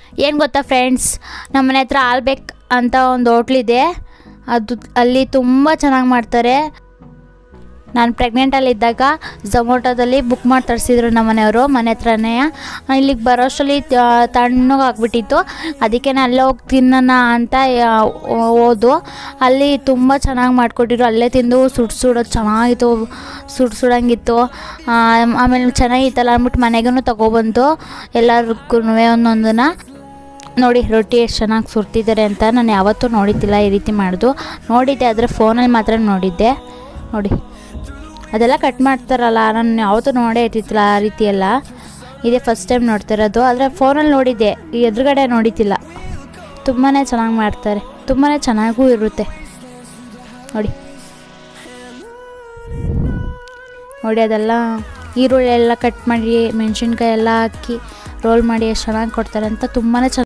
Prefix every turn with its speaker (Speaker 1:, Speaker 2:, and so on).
Speaker 1: ಏನು ಗೊತ್ತಾ ಫ್ರೆಂಡ್ಸ್ ನಮ್ಮ ಮನೆ ಹತ್ರ ಆಲ್ಬೇಕ್ ಅಂತ ಒಂದು ಹೋಟ್ಲಿದೆ ಅದು ಅಲ್ಲಿ ತುಂಬ ಚೆನ್ನಾಗಿ ಮಾಡ್ತಾರೆ ನಾನು ಪ್ರೆಗ್ನೆಂಟಲ್ಲಿದ್ದಾಗ ಝೊಮೊಟೊದಲ್ಲಿ ಬುಕ್ ಮಾಡಿ ತರಿಸಿದ್ರು ನಮ್ಮ ಮನೆಯವರು ಮನೆ ಹತ್ರನೇ ಇಲ್ಲಿಗೆ ಬರೋಷ್ಟರಲ್ಲಿ ತಣ್ಣಗೆ ಆಗ್ಬಿಟ್ಟಿತ್ತು ಅದಕ್ಕೆ ನಾನು ಅಲ್ಲೇ ಹೋಗಿ ತಿನ್ನೋಣ ಅಂತ ಯಾ- ಹೋದು ಅಲ್ಲಿ ತುಂಬ ಚೆನ್ನಾಗಿ ಮಾಡಿಕೊಟ್ಟಿದ್ರು ಅಲ್ಲೇ ತಿಂದು ಸುಡ್ ಸುಡೋದು ಚೆನ್ನಾಗಿತ್ತು ಸುಡ್ ಸುಡಂಗಿತ್ತು ಆ, ಆಮೇಲೆ ಚೆನ್ನಾಗಿತ್ತಲ್ಲ ಅಂದ್ಬಿಟ್ಟು ಮನೆಗೂ ತಗೊಬಂತು ಎಲ್ಲರಿಗೂ ಒಂದೊಂದನ್ನು ನೋಡಿ ರೊಟ್ಟಿ ಎಷ್ಟು ಚೆನ್ನಾಗಿ ಸುರ್ತಿದ್ದಾರೆ ಅಂತ ನಾನು ಯಾವತ್ತೂ ನೋಡಿದ್ದಿಲ್ಲ ಈ ರೀತಿ ಮಾಡೋದು ನೋಡಿದ್ದೆ ಆದರೆ ಫೋನಲ್ಲಿ ಮಾತ್ರ ನೋಡಿದ್ದೆ ನೋಡಿ ಅದೆಲ್ಲ ಕಟ್ ಮಾಡ್ತಾರಲ್ಲ ನಾನು ಯಾವತ್ತೂ ನೋಡೇ ಇರ್ತಿತ್ತಿಲ್ಲ ಆ ರೀತಿ ಎಲ್ಲ ಇದೇ ಫಸ್ಟ್ ಟೈಮ್ ನೋಡ್ತಿರೋದು ಆದರೆ ಫೋನಲ್ಲಿ ನೋಡಿದ್ದೆ ಈ ಎದುರುಗಡೆ ನೋಡಿದ್ದಿಲ್ಲ ತುಂಬಾ ಚೆನ್ನಾಗಿ ಮಾಡ್ತಾರೆ ತುಂಬಾ ಚೆನ್ನಾಗೂ ಇರುತ್ತೆ ನೋಡಿ ನೋಡಿ ಅದೆಲ್ಲ ಈರುಳ್ಳಿ ಎಲ್ಲ ಕಟ್ ಮಾಡಿ ಮೆಣಸಿನ್ಕಾಯಿ ಎಲ್ಲ ಹಾಕಿ ರೋಲ್ ಮಾಡಿ ಎಷ್ಟು ಚೆನ್ನಾಗಿ ಕೊಡ್ತಾರೆ ಅಂತ ತುಂಬಾ ಚೆನ್ನಾಗಿ